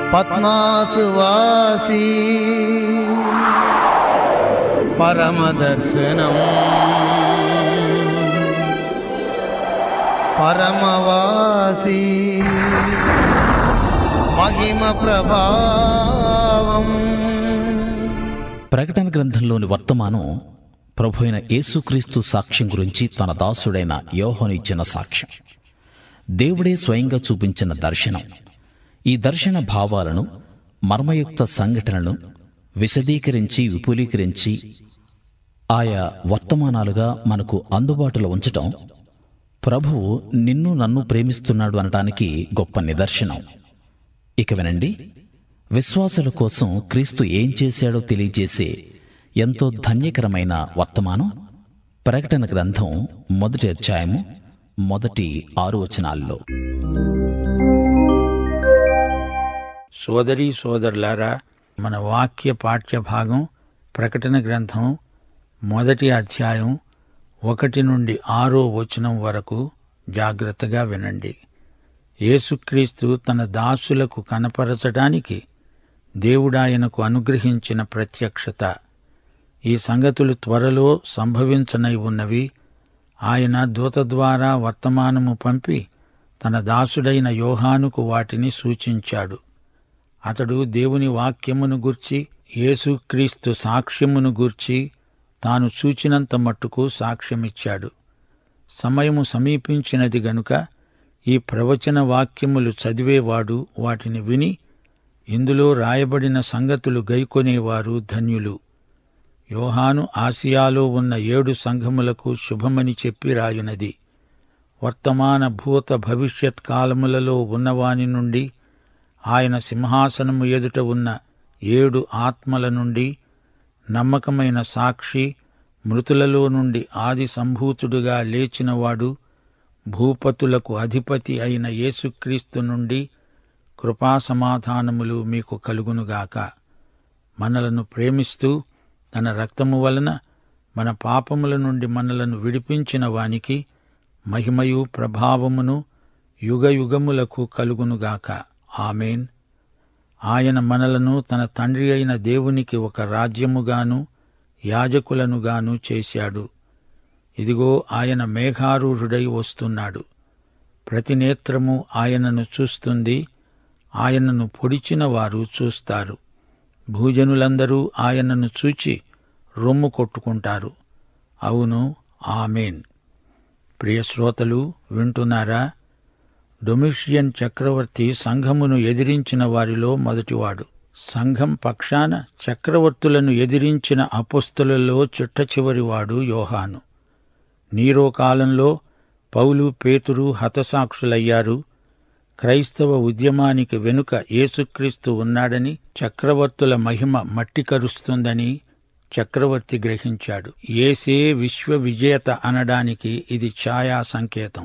పద్మాసువాసి పరమదర్శనం పరమవాసి మహిమ ప్రభావం ప్రకటన గ్రంథంలోని వర్తమానం ప్రభు అయిన యేసుక్రీస్తు సాక్ష్యం గురించి తన దాసుడైన యోహోను ఇచ్చిన సాక్ష్యం దేవుడే స్వయంగా చూపించిన దర్శనం ఈ దర్శన భావాలను మర్మయుక్త సంఘటనలను విశదీకరించి విపులీకరించి ఆయా వర్తమానాలుగా మనకు అందుబాటులో ఉంచటం ప్రభువు నిన్ను నన్ను ప్రేమిస్తున్నాడు అనటానికి గొప్ప నిదర్శనం ఇక వినండి విశ్వాసుల కోసం క్రీస్తు ఏం చేశాడో తెలియజేసే ఎంతో ధన్యకరమైన వర్తమానం ప్రకటన గ్రంథం మొదటి అధ్యాయము మొదటి ఆరు వచనాల్లో సోదరీ సోదరులారా మన వాక్య పాఠ్య భాగం ప్రకటన గ్రంథం మొదటి అధ్యాయం ఒకటి నుండి ఆరో వచనం వరకు జాగ్రత్తగా వినండి యేసుక్రీస్తు తన దాసులకు కనపరచడానికి దేవుడాయనకు అనుగ్రహించిన ప్రత్యక్షత ఈ సంగతులు త్వరలో సంభవించనై ఉన్నవి ఆయన దూత ద్వారా వర్తమానము పంపి తన దాసుడైన యోహానుకు వాటిని సూచించాడు అతడు దేవుని వాక్యమును గూర్చి యేసుక్రీస్తు సాక్ష్యమును గూర్చి తాను చూచినంత మట్టుకు సాక్ష్యమిచ్చాడు సమయము సమీపించినది గనుక ఈ ప్రవచన వాక్యములు చదివేవాడు వాటిని విని ఇందులో రాయబడిన సంగతులు గైకొనేవారు ధన్యులు యోహాను ఆసియాలో ఉన్న ఏడు సంఘములకు శుభమని చెప్పి రాయునది వర్తమాన భూత భవిష్యత్ కాలములలో ఉన్నవాని నుండి ఆయన సింహాసనము ఎదుట ఉన్న ఏడు ఆత్మల నుండి నమ్మకమైన సాక్షి మృతులలో నుండి ఆది సంభూతుడుగా లేచినవాడు భూపతులకు అధిపతి అయిన యేసుక్రీస్తు నుండి కృపా సమాధానములు మీకు కలుగునుగాక మనలను ప్రేమిస్తూ తన రక్తము వలన మన పాపముల నుండి మనలను విడిపించిన వానికి మహిమయు ప్రభావమును యుగయుగములకు కలుగునుగాక ఆమెన్ ఆయన మనలను తన తండ్రి అయిన దేవునికి ఒక రాజ్యముగాను యాజకులనుగాను చేశాడు ఇదిగో ఆయన మేఘారూఢుడై వస్తున్నాడు ప్రతి నేత్రము ఆయనను చూస్తుంది ఆయనను పొడిచిన వారు చూస్తారు భూజనులందరూ ఆయనను చూచి రొమ్ము కొట్టుకుంటారు అవును ఆమెన్ ప్రియ శ్రోతలు వింటున్నారా డొమిషియన్ చక్రవర్తి సంఘమును ఎదిరించిన వారిలో మొదటివాడు సంఘం పక్షాన చక్రవర్తులను ఎదిరించిన అపుస్తులలో చిట్ట చివరివాడు యోహాను నీరో కాలంలో పౌలు పేతురు హతసాక్షులయ్యారు క్రైస్తవ ఉద్యమానికి వెనుక యేసుక్రీస్తు ఉన్నాడని చక్రవర్తుల మహిమ మట్టి కరుస్తుందని చక్రవర్తి గ్రహించాడు ఏసే విశ్వ విజేత అనడానికి ఇది ఛాయా సంకేతం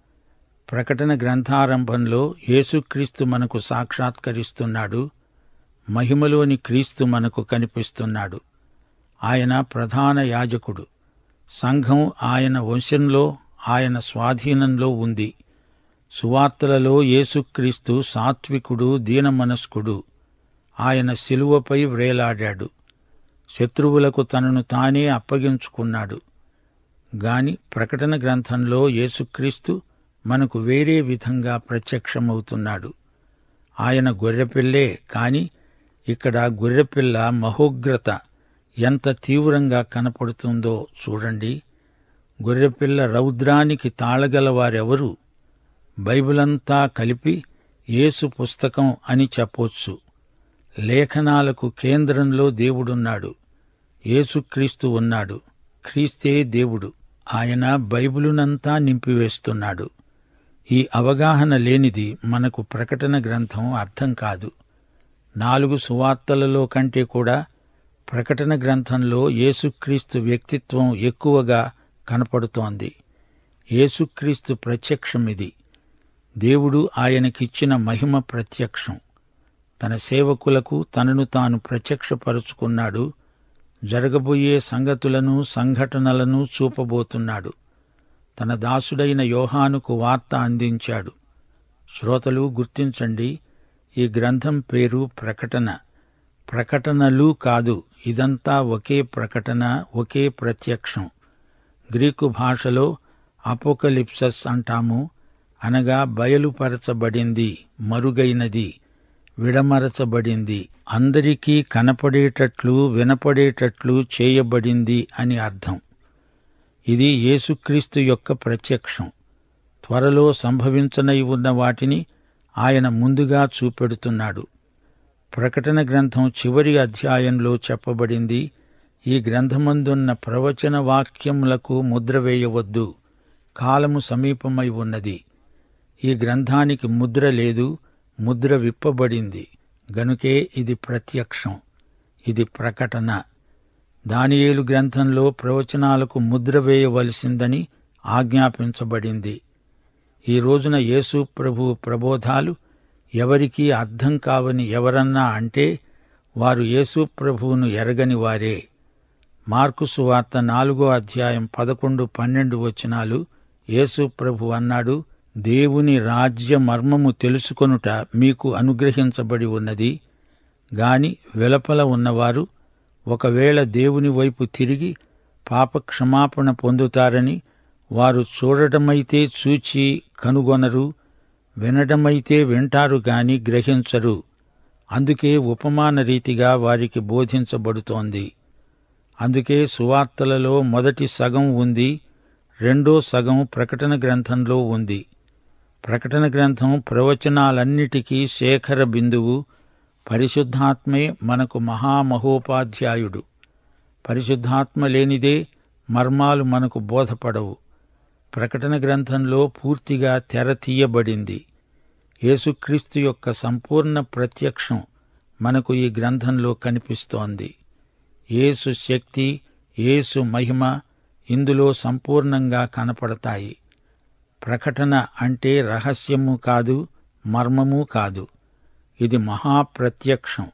ప్రకటన గ్రంథారంభంలో యేసుక్రీస్తు మనకు సాక్షాత్కరిస్తున్నాడు మహిమలోని క్రీస్తు మనకు కనిపిస్తున్నాడు ఆయన ప్రధాన యాజకుడు సంఘం ఆయన వంశంలో ఆయన స్వాధీనంలో ఉంది సువార్తలలో యేసుక్రీస్తు సాత్వికుడు దీనమనస్కుడు ఆయన శిలువపై వ్రేలాడాడు శత్రువులకు తనను తానే అప్పగించుకున్నాడు గాని ప్రకటన గ్రంథంలో యేసుక్రీస్తు మనకు వేరే విధంగా ప్రత్యక్షమవుతున్నాడు ఆయన గొర్రెపిల్లే కాని ఇక్కడ గొర్రెపిల్ల మహోగ్రత ఎంత తీవ్రంగా కనపడుతుందో చూడండి గొర్రెపిల్ల రౌద్రానికి తాళగలవారెవరు బైబిలంతా కలిపి యేసు పుస్తకం అని చెప్పొచ్చు లేఖనాలకు కేంద్రంలో దేవుడున్నాడు యేసుక్రీస్తు ఉన్నాడు క్రీస్తే దేవుడు ఆయన బైబిలునంతా నింపివేస్తున్నాడు ఈ అవగాహన లేనిది మనకు ప్రకటన గ్రంథం అర్థం కాదు నాలుగు సువార్తలలో కంటే కూడా ప్రకటన గ్రంథంలో యేసుక్రీస్తు వ్యక్తిత్వం ఎక్కువగా కనపడుతోంది యేసుక్రీస్తు ప్రత్యక్షమిది దేవుడు ఆయనకిచ్చిన మహిమ ప్రత్యక్షం తన సేవకులకు తనను తాను ప్రత్యక్షపరుచుకున్నాడు జరగబోయే సంగతులను సంఘటనలను చూపబోతున్నాడు తన దాసుడైన యోహానుకు వార్త అందించాడు శ్రోతలు గుర్తించండి ఈ గ్రంథం పేరు ప్రకటన ప్రకటనలు కాదు ఇదంతా ఒకే ప్రకటన ఒకే ప్రత్యక్షం గ్రీకు భాషలో అపోకలిప్సస్ అంటాము అనగా బయలుపరచబడింది మరుగైనది విడమరచబడింది అందరికీ కనపడేటట్లు వినపడేటట్లు చేయబడింది అని అర్థం ఇది యేసుక్రీస్తు యొక్క ప్రత్యక్షం త్వరలో సంభవించనై ఉన్న వాటిని ఆయన ముందుగా చూపెడుతున్నాడు ప్రకటన గ్రంథం చివరి అధ్యాయంలో చెప్పబడింది ఈ గ్రంథమందున్న ప్రవచన వాక్యములకు ముద్ర వేయవద్దు కాలము సమీపమై ఉన్నది ఈ గ్రంథానికి ముద్ర లేదు ముద్ర విప్పబడింది గనుకే ఇది ప్రత్యక్షం ఇది ప్రకటన దానియేలు గ్రంథంలో ప్రవచనాలకు ముద్ర వేయవలసిందని ఆజ్ఞాపించబడింది ఈ రోజున యేసు ప్రభు ప్రబోధాలు ఎవరికీ అర్థం కావని ఎవరన్నా అంటే వారు యేసు ప్రభువును ఎరగని వారే మార్కు సువార్త నాలుగో అధ్యాయం పదకొండు పన్నెండు వచనాలు యేసు ప్రభు అన్నాడు దేవుని రాజ్య మర్మము తెలుసుకొనుట మీకు అనుగ్రహించబడి ఉన్నది గాని వెలపల ఉన్నవారు ఒకవేళ దేవుని వైపు తిరిగి పాపక్షమాపణ పొందుతారని వారు చూడటమైతే చూచి కనుగొనరు వినడమైతే వింటారు గాని గ్రహించరు అందుకే ఉపమాన రీతిగా వారికి బోధించబడుతోంది అందుకే సువార్తలలో మొదటి సగం ఉంది రెండో సగం ప్రకటన గ్రంథంలో ఉంది ప్రకటన గ్రంథం ప్రవచనాలన్నిటికీ శేఖర బిందువు పరిశుద్ధాత్మే మనకు మహామహోపాధ్యాయుడు పరిశుద్ధాత్మ లేనిదే మర్మాలు మనకు బోధపడవు ప్రకటన గ్రంథంలో పూర్తిగా తెర తీయబడింది యేసుక్రీస్తు యొక్క సంపూర్ణ ప్రత్యక్షం మనకు ఈ గ్రంథంలో కనిపిస్తోంది యేసు శక్తి యేసు మహిమ ఇందులో సంపూర్ణంగా కనపడతాయి ప్రకటన అంటే రహస్యము కాదు మర్మము కాదు ఇది మహాప్రత్యక్షం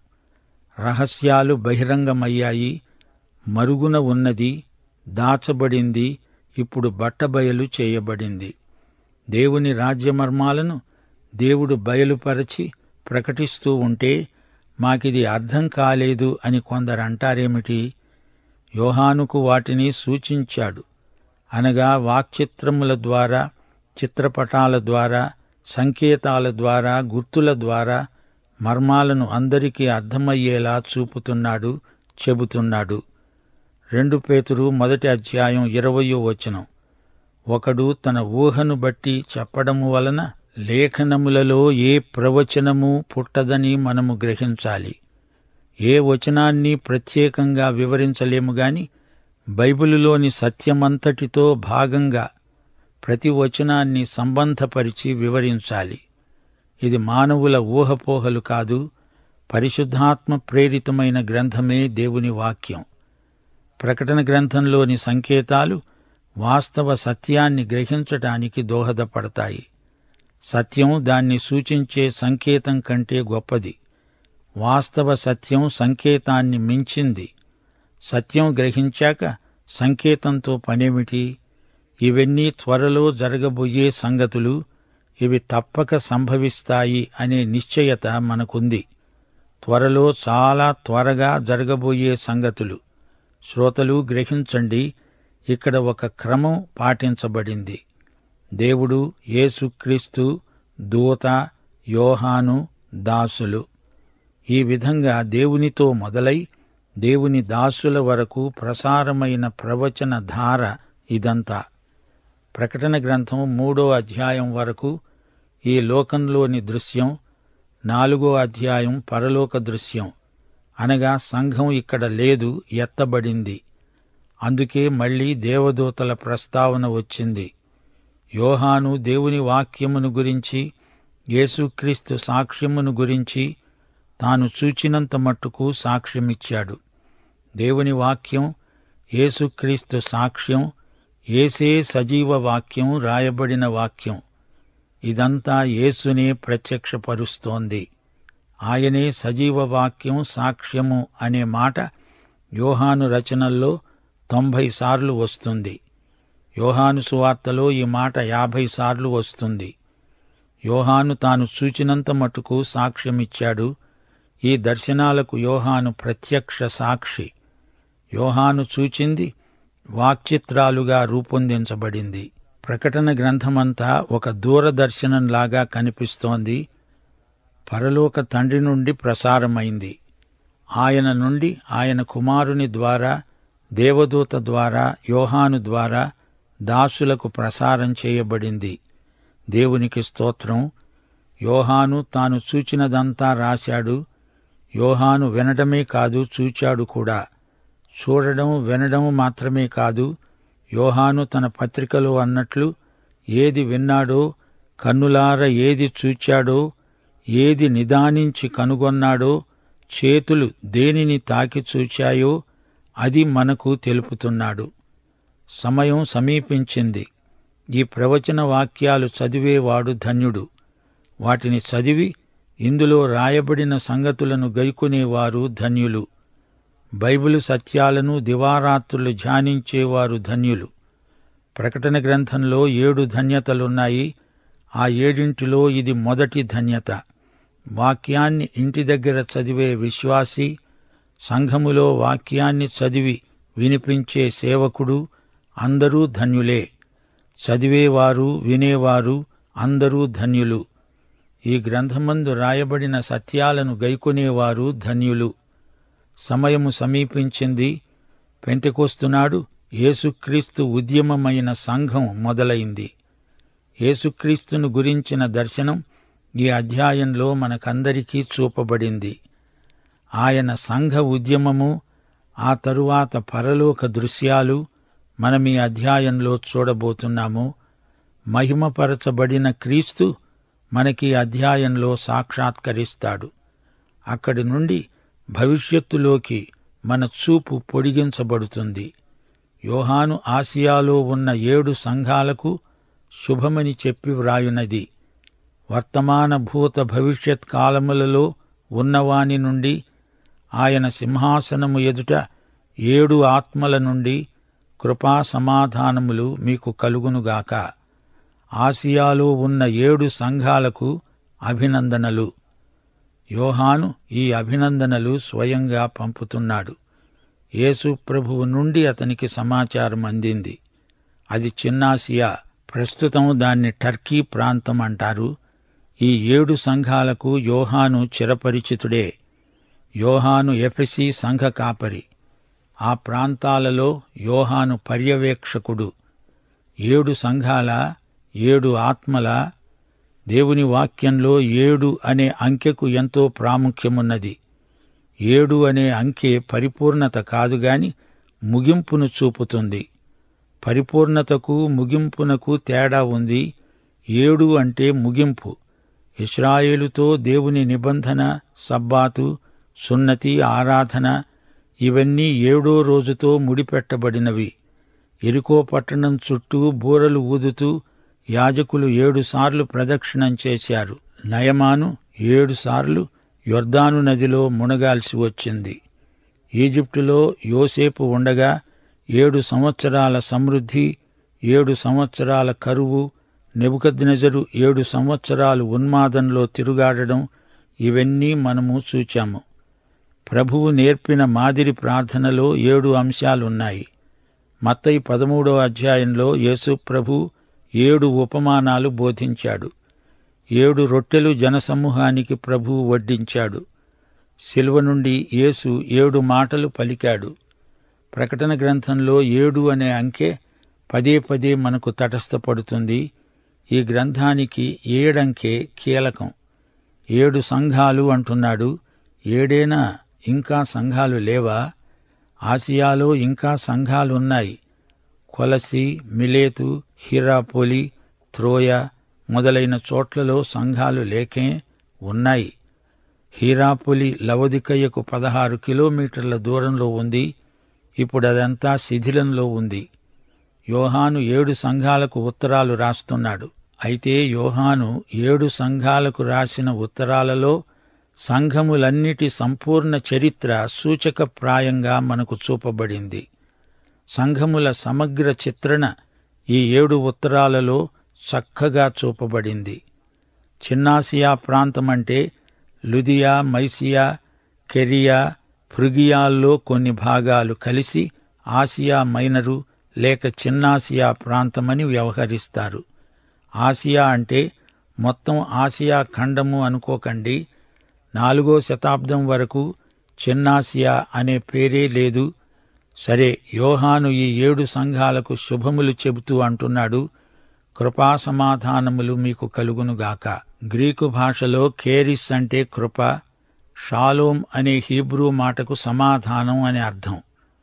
రహస్యాలు బహిరంగమయ్యాయి మరుగున ఉన్నది దాచబడింది ఇప్పుడు బట్టబయలు చేయబడింది దేవుని రాజ్యమర్మాలను దేవుడు బయలుపరచి ప్రకటిస్తూ ఉంటే మాకిది అర్థం కాలేదు అని కొందరు అంటారేమిటి యోహానుకు వాటిని సూచించాడు అనగా వాక్చిత్రముల ద్వారా చిత్రపటాల ద్వారా సంకేతాల ద్వారా గుర్తుల ద్వారా మర్మాలను అందరికీ అర్థమయ్యేలా చూపుతున్నాడు చెబుతున్నాడు రెండు పేతురు మొదటి అధ్యాయం ఇరవయో వచనం ఒకడు తన ఊహను బట్టి చెప్పడము వలన లేఖనములలో ఏ ప్రవచనము పుట్టదని మనము గ్రహించాలి ఏ వచనాన్ని ప్రత్యేకంగా వివరించలేము గాని బైబిలులోని సత్యమంతటితో భాగంగా ప్రతి వచనాన్ని సంబంధపరిచి వివరించాలి ఇది మానవుల ఊహపోహలు కాదు పరిశుద్ధాత్మ ప్రేరితమైన గ్రంథమే దేవుని వాక్యం ప్రకటన గ్రంథంలోని సంకేతాలు వాస్తవ సత్యాన్ని గ్రహించటానికి దోహదపడతాయి సత్యం దాన్ని సూచించే సంకేతం కంటే గొప్పది వాస్తవ సత్యం సంకేతాన్ని మించింది సత్యం గ్రహించాక సంకేతంతో పనేమిటి ఇవన్నీ త్వరలో జరగబోయే సంగతులు ఇవి తప్పక సంభవిస్తాయి అనే నిశ్చయత మనకుంది త్వరలో చాలా త్వరగా జరగబోయే సంగతులు శ్రోతలు గ్రహించండి ఇక్కడ ఒక క్రమం పాటించబడింది దేవుడు యేసుక్రీస్తు దూత యోహాను దాసులు ఈ విధంగా దేవునితో మొదలై దేవుని దాసుల వరకు ప్రసారమైన ప్రవచన ధార ఇదంతా ప్రకటన గ్రంథం మూడో అధ్యాయం వరకు ఈ లోకంలోని దృశ్యం నాలుగో అధ్యాయం పరలోక దృశ్యం అనగా సంఘం ఇక్కడ లేదు ఎత్తబడింది అందుకే మళ్ళీ దేవదూతల ప్రస్తావన వచ్చింది యోహాను దేవుని వాక్యమును గురించి యేసుక్రీస్తు సాక్ష్యమును గురించి తాను చూచినంత మట్టుకు సాక్ష్యమిచ్చాడు దేవుని వాక్యం యేసుక్రీస్తు సాక్ష్యం ఏసే సజీవ వాక్యం రాయబడిన వాక్యం ఇదంతా యేసునే ప్రత్యక్షపరుస్తోంది ఆయనే సజీవ వాక్యం సాక్ష్యము అనే మాట యోహాను రచనల్లో తొంభై సార్లు వస్తుంది యోహాను సువార్తలో ఈ మాట యాభై సార్లు వస్తుంది యోహాను తాను చూచినంత మటుకు సాక్ష్యమిచ్చాడు ఈ దర్శనాలకు యోహాను ప్రత్యక్ష సాక్షి యోహాను చూచింది వాక్చిత్రాలుగా రూపొందించబడింది ప్రకటన గ్రంథమంతా ఒక దూరదర్శనంలాగా కనిపిస్తోంది పరలోక తండ్రి నుండి ప్రసారమైంది ఆయన నుండి ఆయన కుమారుని ద్వారా దేవదూత ద్వారా యోహాను ద్వారా దాసులకు ప్రసారం చేయబడింది దేవునికి స్తోత్రం యోహాను తాను చూచినదంతా రాశాడు యోహాను వినడమే కాదు చూచాడు కూడా చూడడం వినడం మాత్రమే కాదు యోహాను తన పత్రికలో అన్నట్లు ఏది విన్నాడో కన్నులార ఏది చూచాడో ఏది నిదానించి కనుగొన్నాడో చేతులు దేనిని తాకి చూచాయో అది మనకు తెలుపుతున్నాడు సమయం సమీపించింది ఈ ప్రవచన వాక్యాలు చదివేవాడు ధన్యుడు వాటిని చదివి ఇందులో రాయబడిన సంగతులను గైకొనేవారు ధన్యులు బైబిలు సత్యాలను దివారాత్రులు ధ్యానించేవారు ధన్యులు ప్రకటన గ్రంథంలో ఏడు ధన్యతలున్నాయి ఆ ఏడింటిలో ఇది మొదటి ధన్యత వాక్యాన్ని ఇంటి దగ్గర చదివే విశ్వాసి సంఘములో వాక్యాన్ని చదివి వినిపించే సేవకుడు అందరూ ధన్యులే చదివేవారు వినేవారు అందరూ ధన్యులు ఈ గ్రంథమందు రాయబడిన సత్యాలను గైకొనేవారు ధన్యులు సమయము సమీపించింది పెంతెకొస్తున్నాడు యేసుక్రీస్తు ఉద్యమమైన సంఘం మొదలైంది యేసుక్రీస్తును గురించిన దర్శనం ఈ అధ్యాయంలో మనకందరికీ చూపబడింది ఆయన సంఘ ఉద్యమము ఆ తరువాత పరలోక దృశ్యాలు మనం ఈ అధ్యాయంలో చూడబోతున్నాము మహిమపరచబడిన క్రీస్తు మనకి ఈ అధ్యాయంలో సాక్షాత్కరిస్తాడు అక్కడి నుండి భవిష్యత్తులోకి మన చూపు పొడిగించబడుతుంది యోహాను ఆసియాలో ఉన్న ఏడు సంఘాలకు శుభమని చెప్పి వ్రాయునది వర్తమాన భూత భవిష్యత్ కాలములలో ఉన్నవాని నుండి ఆయన సింహాసనము ఎదుట ఏడు ఆత్మల నుండి కృపా సమాధానములు మీకు కలుగునుగాక ఆసియాలో ఉన్న ఏడు సంఘాలకు అభినందనలు యోహాను ఈ అభినందనలు స్వయంగా పంపుతున్నాడు యేసు ప్రభువు నుండి అతనికి సమాచారం అందింది అది చిన్నాసియా ప్రస్తుతం దాన్ని టర్కీ ప్రాంతం అంటారు ఈ ఏడు సంఘాలకు యోహాను చిరపరిచితుడే యోహాను ఎఫెసి సంఘ కాపరి ఆ ప్రాంతాలలో యోహాను పర్యవేక్షకుడు ఏడు సంఘాల ఏడు ఆత్మల దేవుని వాక్యంలో ఏడు అనే అంకెకు ఎంతో ప్రాముఖ్యమున్నది ఏడు అనే అంకె పరిపూర్ణత కాదుగాని ముగింపును చూపుతుంది పరిపూర్ణతకు ముగింపునకు తేడా ఉంది ఏడు అంటే ముగింపు ఇస్రాయేలుతో దేవుని నిబంధన సబ్బాతు సున్నతి ఆరాధన ఇవన్నీ ఏడో రోజుతో ముడిపెట్టబడినవి ఎరుకో పట్టణం చుట్టూ బూరలు ఊదుతూ యాజకులు ఏడుసార్లు ప్రదక్షిణం చేశారు నయమాను ఏడుసార్లు యొర్దాను నదిలో మునగాల్సి వచ్చింది ఈజిప్టులో యోసేపు ఉండగా ఏడు సంవత్సరాల సమృద్ధి ఏడు సంవత్సరాల కరువు నెబుకద్నెజరు ఏడు సంవత్సరాలు ఉన్మాదంలో తిరుగాడడం ఇవన్నీ మనము చూచాము ప్రభువు నేర్పిన మాదిరి ప్రార్థనలో ఏడు అంశాలున్నాయి మత్తయి పదమూడో అధ్యాయంలో యేసు ప్రభు ఏడు ఉపమానాలు బోధించాడు ఏడు రొట్టెలు జనసమూహానికి ప్రభువు వడ్డించాడు శిలువ నుండి యేసు ఏడు మాటలు పలికాడు ప్రకటన గ్రంథంలో ఏడు అనే అంకె పదే పదే మనకు తటస్థపడుతుంది ఈ గ్రంథానికి ఏడంకె కీలకం ఏడు సంఘాలు అంటున్నాడు ఏడేనా ఇంకా సంఘాలు లేవా ఆసియాలో ఇంకా సంఘాలున్నాయి కొలసి మిలేతు హిరాపోలి త్రోయ మొదలైన చోట్లలో సంఘాలు లేకే ఉన్నాయి హీరాపులి లవదికయ్యకు పదహారు కిలోమీటర్ల దూరంలో ఉంది ఇప్పుడు అదంతా శిథిలంలో ఉంది యోహాను ఏడు సంఘాలకు ఉత్తరాలు రాస్తున్నాడు అయితే యోహాను ఏడు సంఘాలకు రాసిన ఉత్తరాలలో సంఘములన్నిటి సంపూర్ణ చరిత్ర సూచకప్రాయంగా మనకు చూపబడింది సంఘముల సమగ్ర చిత్రణ ఈ ఏడు ఉత్తరాలలో చక్కగా చూపబడింది చిన్నాసియా ప్రాంతమంటే లుదియా మైసియా కెరియా ఫ్రుగియాల్లో కొన్ని భాగాలు కలిసి ఆసియా మైనరు లేక చిన్నాసియా ప్రాంతమని వ్యవహరిస్తారు ఆసియా అంటే మొత్తం ఆసియా ఖండము అనుకోకండి నాలుగో శతాబ్దం వరకు చిన్నాసియా అనే పేరే లేదు సరే యోహాను ఈ ఏడు సంఘాలకు శుభములు చెబుతూ అంటున్నాడు కృపా సమాధానములు మీకు కలుగునుగాక గ్రీకు భాషలో కేరిస్ అంటే కృప షాలోం అనే హీబ్రూ మాటకు సమాధానం అని అర్థం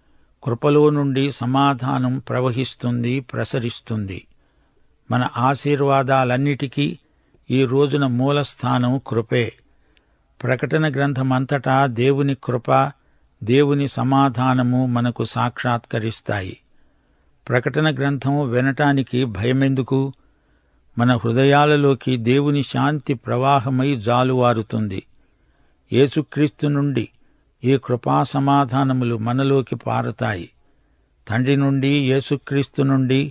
కృపలో నుండి సమాధానం ప్రవహిస్తుంది ప్రసరిస్తుంది మన ఆశీర్వాదాలన్నిటికీ ఈ రోజున మూలస్థానం కృపే ప్రకటన గ్రంథమంతటా దేవుని కృప దేవుని సమాధానము మనకు సాక్షాత్కరిస్తాయి ప్రకటన గ్రంథం వినటానికి భయమెందుకు మన హృదయాలలోకి దేవుని శాంతి ప్రవాహమై జాలువారుతుంది యేసుక్రీస్తు నుండి ఈ కృపా సమాధానములు మనలోకి పారతాయి తండ్రి నుండి యేసుక్రీస్తు నుండి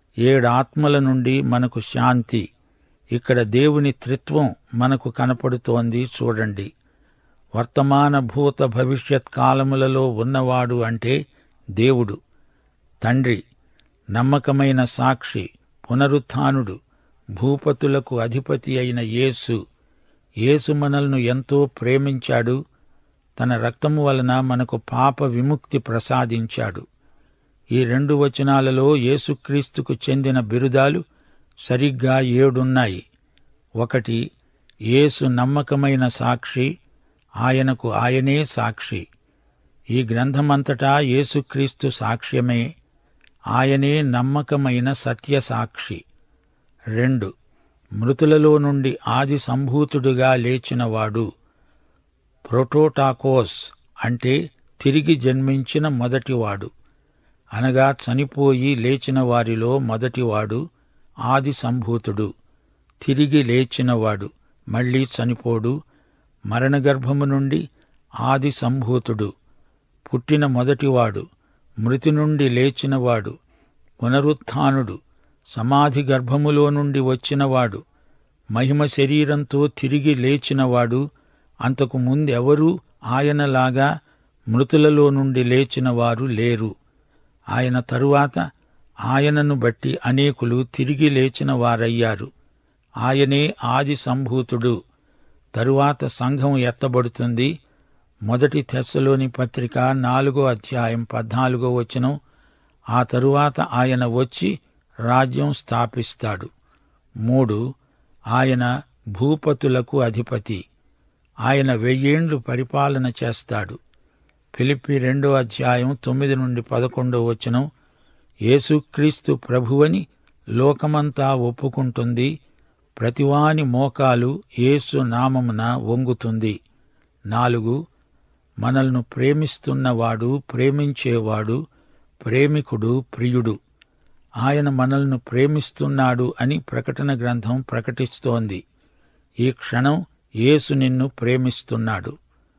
ఏడాత్మల నుండి మనకు శాంతి ఇక్కడ దేవుని త్రిత్వం మనకు కనపడుతోంది చూడండి వర్తమాన భూత భవిష్యత్ కాలములలో ఉన్నవాడు అంటే దేవుడు తండ్రి నమ్మకమైన సాక్షి పునరుత్థానుడు భూపతులకు అధిపతి అయిన యేసు యేసు మనల్ని ఎంతో ప్రేమించాడు తన రక్తము వలన మనకు పాప విముక్తి ప్రసాదించాడు ఈ రెండు వచనాలలో యేసుక్రీస్తుకు చెందిన బిరుదాలు సరిగ్గా ఏడున్నాయి ఒకటి యేసు నమ్మకమైన సాక్షి ఆయనకు ఆయనే సాక్షి ఈ గ్రంథమంతటా యేసుక్రీస్తు సాక్ష్యమే ఆయనే నమ్మకమైన సత్య సాక్షి రెండు మృతులలో నుండి ఆది సంభూతుడుగా లేచినవాడు ప్రోటోటాకోస్ అంటే తిరిగి జన్మించిన మొదటివాడు అనగా చనిపోయి లేచిన వారిలో మొదటివాడు ఆది సంభూతుడు తిరిగి లేచినవాడు మళ్ళీ చనిపోడు మరణగర్భము నుండి ఆది సంభూతుడు పుట్టిన మొదటివాడు మృతి నుండి లేచినవాడు పునరుత్థానుడు సమాధి గర్భములో నుండి వచ్చినవాడు మహిమ శరీరంతో తిరిగి లేచినవాడు అంతకు ముందెవరూ ఆయనలాగా మృతులలో నుండి లేచిన వారు లేరు ఆయన తరువాత ఆయనను బట్టి అనేకులు తిరిగి లేచిన వారయ్యారు ఆయనే ఆది సంభూతుడు తరువాత సంఘం ఎత్తబడుతుంది మొదటి తెస్సలోని పత్రిక నాలుగో అధ్యాయం పద్నాలుగో వచనం ఆ తరువాత ఆయన వచ్చి రాజ్యం స్థాపిస్తాడు మూడు ఆయన భూపతులకు అధిపతి ఆయన వెయ్యేండ్లు పరిపాలన చేస్తాడు ఫిలిప్పి రెండో అధ్యాయం తొమ్మిది నుండి పదకొండో వచనం యేసుక్రీస్తు ప్రభువని లోకమంతా ఒప్పుకుంటుంది ప్రతివాని మోకాలు యేసు నామమున వంగుతుంది నాలుగు మనల్ని ప్రేమిస్తున్నవాడు ప్రేమించేవాడు ప్రేమికుడు ప్రియుడు ఆయన మనల్ని ప్రేమిస్తున్నాడు అని ప్రకటన గ్రంథం ప్రకటిస్తోంది ఈ క్షణం యేసు నిన్ను ప్రేమిస్తున్నాడు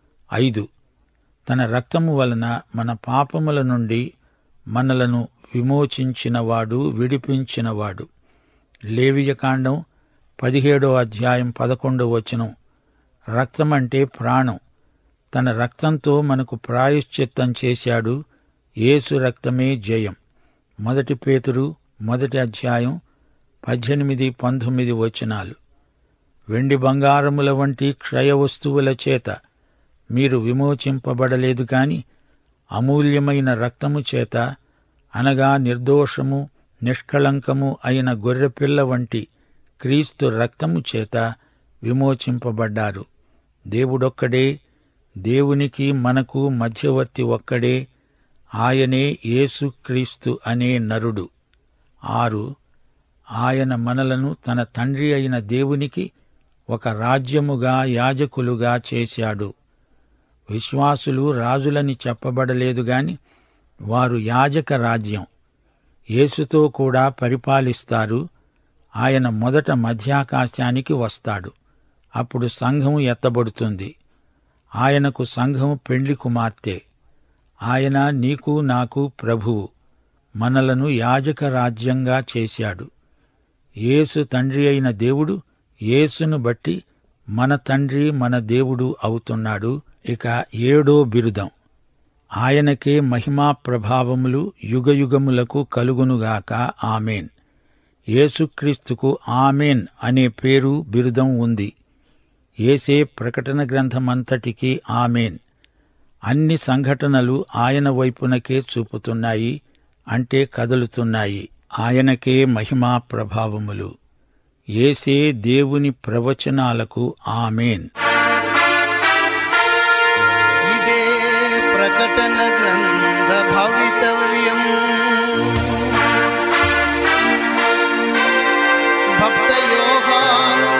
ఐదు తన రక్తము వలన మన పాపముల నుండి మనలను విమోచించినవాడు విడిపించినవాడు లేవియకాండం పదిహేడో అధ్యాయం పదకొండో వచనం రక్తమంటే ప్రాణం తన రక్తంతో మనకు ప్రాయశ్చిత్తం చేశాడు యేసు రక్తమే జయం మొదటి పేతురు మొదటి అధ్యాయం పద్దెనిమిది పంతొమ్మిది వచనాలు వెండి బంగారముల వంటి క్షయ వస్తువుల చేత మీరు విమోచింపబడలేదు కాని అమూల్యమైన రక్తము చేత అనగా నిర్దోషము నిష్కళంకము అయిన గొర్రెపిల్ల వంటి క్రీస్తు రక్తము చేత విమోచింపబడ్డారు దేవుడొక్కడే దేవునికి మనకు మధ్యవర్తి ఒక్కడే ఆయనే యేసుక్రీస్తు అనే నరుడు ఆరు ఆయన మనలను తన తండ్రి అయిన దేవునికి ఒక రాజ్యముగా యాజకులుగా చేశాడు విశ్వాసులు రాజులని చెప్పబడలేదు గాని వారు యాజక రాజ్యం యేసుతో కూడా పరిపాలిస్తారు ఆయన మొదట మధ్యాకాశానికి వస్తాడు అప్పుడు సంఘం ఎత్తబడుతుంది ఆయనకు సంఘం పెండ్లి కుమార్తె ఆయన నీకు నాకు ప్రభువు మనలను యాజక రాజ్యంగా చేశాడు యేసు తండ్రి అయిన దేవుడు యేసును బట్టి మన తండ్రి మన దేవుడు అవుతున్నాడు ఇక ఏడో బిరుదం ఆయనకే మహిమా ప్రభావములు యుగయుగములకు కలుగునుగాక ఆమెన్ యేసుక్రీస్తుకు ఆమెన్ అనే పేరు బిరుదం ఉంది ఏసే ప్రకటన గ్రంథమంతటికి ఆమెన్ అన్ని సంఘటనలు ఆయన వైపునకే చూపుతున్నాయి అంటే కదులుతున్నాయి ఆయనకే మహిమా ప్రభావములు ఏసే దేవుని ప్రవచనాలకు ఆమెన్ ఇదే ప్రకటన గ్రంథ భవితవ్యం భక్త యోహాను